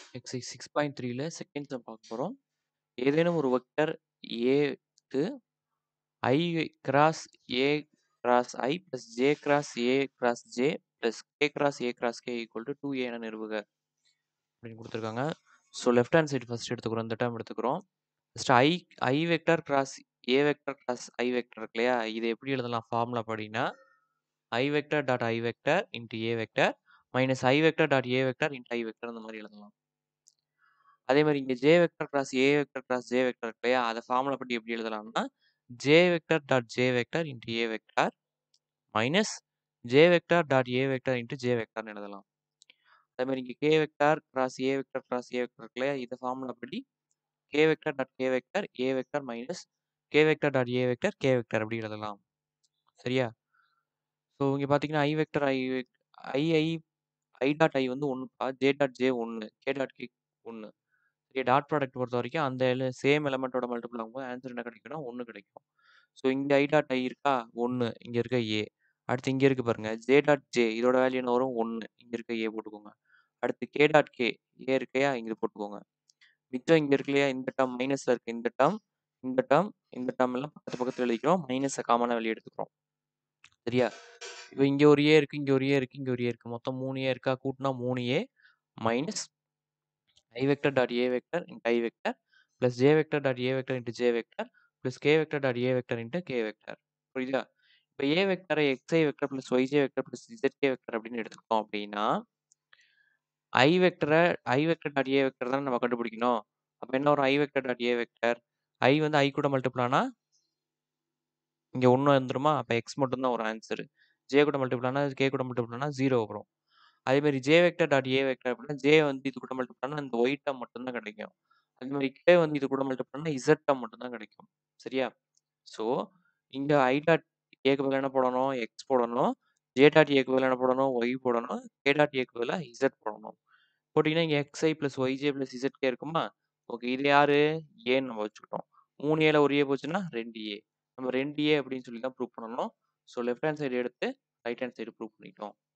Exercise 6.3ல second sum பார்க்க போறோம். ஏதேனும் ஒரு வெக்டர் ஏக்கு i cross a cross i plus j cross a cross j plus k cross a cross k equal to 2a என நிறுவுக அப்படின்னு கொடுத்துருக்காங்க. So left hand side first எடுத்துக்கிறோம். இந்த டேர்ம் எடுத்துக்கிறோம். First i i vector cross a vector cross i vector இருக்கு இல்லையா? இதை எப்படி எழுதலாம் ஃபார்முலா படினா i vector dot i vector into a vector minus i vector dot a vector into i vector அந்த மாதிரி எழுதலாம். அதே மாதிரி இங்க j vector cross a vector cross j vector இருக்கு இல்லையா? அதை ஃபார்முலா படி எப்படி எழுதலாம்னா j vector dot j vector into a vector minus j vector dot a vector into j வெக்டர்னு எழுதலாம். அதே மாதிரி இங்க k vector cross a vector cross a vector இருக்கு இல்லையா? இதை ஃபார்முலா படி k vector dot k vector a vector minus k vector dot a vector k vector அப்படி எழுதலாம். சரியா? ஸோ இங்க பார்த்தீங்கன்னா i வெக்டர் i வெக் i i i dot i வந்து 1ப்பா j dot j 1 k dot k 1 சரியா? டாட் ப்ராடக்ட் பொறுத்த வரைக்கும் அந்த எல சேம் எலிமெண்ட்டோட மல்டிபிள் ஆகும்போது ஆன்சர் என்ன கிடைக்கும்னா 1 கிடைக்கும். ஸோ இங்க i டாட் i இருக்கா 1 இங்க இருக்க a அடுத்து இங்க இருக்கு பாருங்க j டாட் j இதோட வேல்யூ என்ன வரும் 1 இங்க இருக்க a போட்டுக்கோங்க. அடுத்து k டாட் k a இருக்கையா இங்க போட்டுக்கோங்க. மிச்சம் இங்க இருக்கு இல்லையா இந்த டேர்ம் மைனஸ்ல இருக்கு இந்த டேர்ம் இந்த டேர்ம் இந்த டேர்ம் எல்லாம் பக்கத்து பக்கத்துல எழுதிக்கிறோம். மைனஸ காமனா வெளிய எடுத்துக்கிறோம். சரியா? இப்போ இங்க ஒரு a இருக்கு இங்க ஒரு a இருக்கு இங்க ஒரு a இருக்கு. மொத்தம் 3a இருக்கா கூட்டுனா 3a minus i vector dot a vector into i vector plus j vector dot a vector into j vector plus k vector dot a vector into k vector. புரியுதா? இப்போ a வெக்டரை xi vector plus yj vector plus zk vector அப்படின்னு எடுத்துக்கிட்டோம் அப்படின்னா i வெக்டர i vector dot a vector தானே நம்ம கண்டுபிடிக்கணும். அப்ப என்ன வரும் i vector dot a vector i வந்து i கூட மல்டிபிள் ஆனா இங்க 1 வந்துருமா? அப்ப x மட்டும் தான் வரும் ஆன்சர். j கூட மல்டிபிள் ஆனா k கூட மல்டிபிள் ஆனா 0 வரும். அதே மாதிரி j vector dot a vector அப்படின்னா j வந்து இது கூட மல்டிபிள் ஆனா இந்த y டேர்ம் மட்டும் தான் கிடைக்கும். அதே மாதிரி k வந்து இது கூட மல்டிபிள் ஆனா z டேர்ம் மட்டும் தான் கிடைக்கும். சரியா? ஸோ இங்க i டாட் aக்கு பதிலா என்ன போடணும்? x போடணும். j டாட் aக்கு பதிலா என்ன போடணும்? y போடணும். k டாட் aக்கு பதிலா z போடணும். போட்டீங்கன்னா இங்க xi plus yj plus zk இருக்குமா? ஓகே இது யாரு? ஏன்னு நம்ம வச்சுக்கிட்டோம். 3aல ஒரு a போச்சுன்னா 2a. நம்ம 2a அப்படின்னு சொல்லி தான் ப்ரூவ் பண்ணணும். ஸோ லெஃப்ட் ஹேண்ட் சைடு எடுத்து ரைட் ஹேண்ட் சைடு ப்ரூவ் பண்ணிட்டோம்.